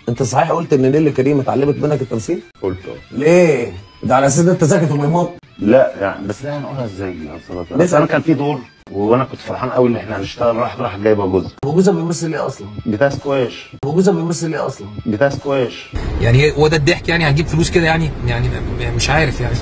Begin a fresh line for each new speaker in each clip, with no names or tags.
انت صحيح قلت ان نيلي كريم اتعلمت منك التمثيل؟
قلت اه
ليه؟ ده على اساس ان انت ساكت ومرمط
لا يعني بس ده هنقولها ازاي دي يا أستاذ؟ بس انا كان في دور وانا كنت فرحان قوي ان احنا هنشتغل راح راح جايبه جزء
هو جوزها بيمثل ايه اصلا؟
بتاع سكواش
هو جوزها بيمثل ايه اصلا؟
بتاع سكواش
يعني هو ده الضحك يعني هنجيب فلوس كده يعني يعني م- مش عارف يعني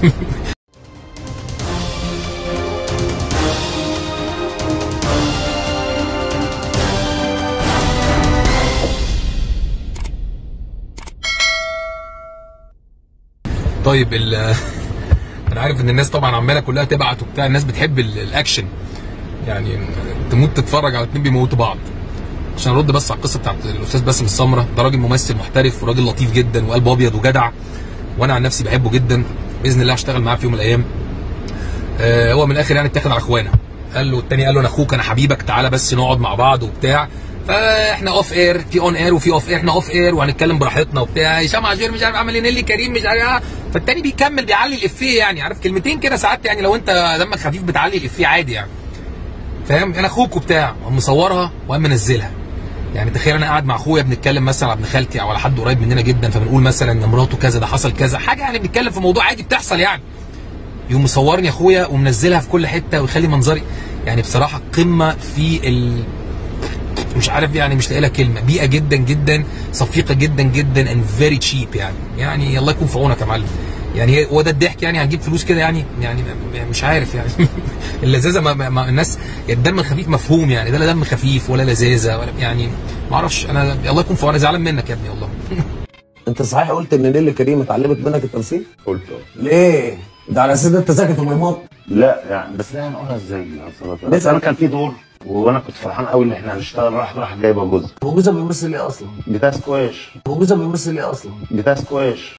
طيب ال انا عارف ان الناس طبعا عماله كلها تبعت وبتاع الناس بتحب ال- الاكشن يعني تموت تتفرج على اتنين بيموتوا بعض عشان ارد بس على القصه بتاعت الاستاذ باسم السمره ده راجل ممثل محترف وراجل لطيف جدا وقلب ابيض وجدع وانا عن نفسي بحبه جدا باذن الله هشتغل معاه في يوم من الايام آه هو من الاخر يعني اتاخد على اخوانا قال له التاني قال له انا اخوك انا حبيبك تعالى بس نقعد مع بعض وبتاع فاحنا اوف اير في اون اير وفي اوف اير احنا اوف اير وهنتكلم براحتنا وبتاع هشام عاشور مش عارف عمل ايه نيلي كريم مش عارف إيه. فالتاني بيكمل بيعلي الافيه يعني عارف كلمتين كده ساعات يعني لو انت دمك خفيف بتعلي الافيه عادي يعني فاهم انا اخوك وبتاع وقام مصورها وقام منزلها يعني تخيل انا قاعد مع اخويا بنتكلم مثلا على ابن خالتي او على حد قريب مننا جدا فبنقول مثلا ان مراته كذا ده حصل كذا حاجه يعني بنتكلم في موضوع عادي بتحصل يعني يقوم مصورني اخويا ومنزلها في كل حته ويخلي منظري يعني بصراحه قمه في ال مش عارف يعني مش لاقي لها كلمه بيئه جدا جدا صفيقه جدا جدا and very cheap يعني يعني الله يكون في عونك يا معلم يعني هو ده الضحك يعني هنجيب فلوس كده يعني يعني م- مش عارف يعني اللذاذه ما ما ما الناس الدم الخفيف مفهوم يعني ده لا دم خفيف ولا لذاذه ولا يعني ما اعرفش انا الله يكون في عونك زعلان منك يا ابني والله
انت صحيح قلت ان نيلي كريم اتعلمت منك التمثيل؟
قلت اه
ليه؟ ده على اساس ان انت ساكت ومرمط
لا يعني بس ده هنقولها ازاي دي يا أستاذ؟ بس انا كان في دور وانا كنت فرحان قوي ان احنا هنشتغل راح راح جايبه جزء
هو جوزها بيمثل ايه اصلا؟
بتاع سكواش
هو جوزها بيمثل ايه اصلا؟
بتاع سكواش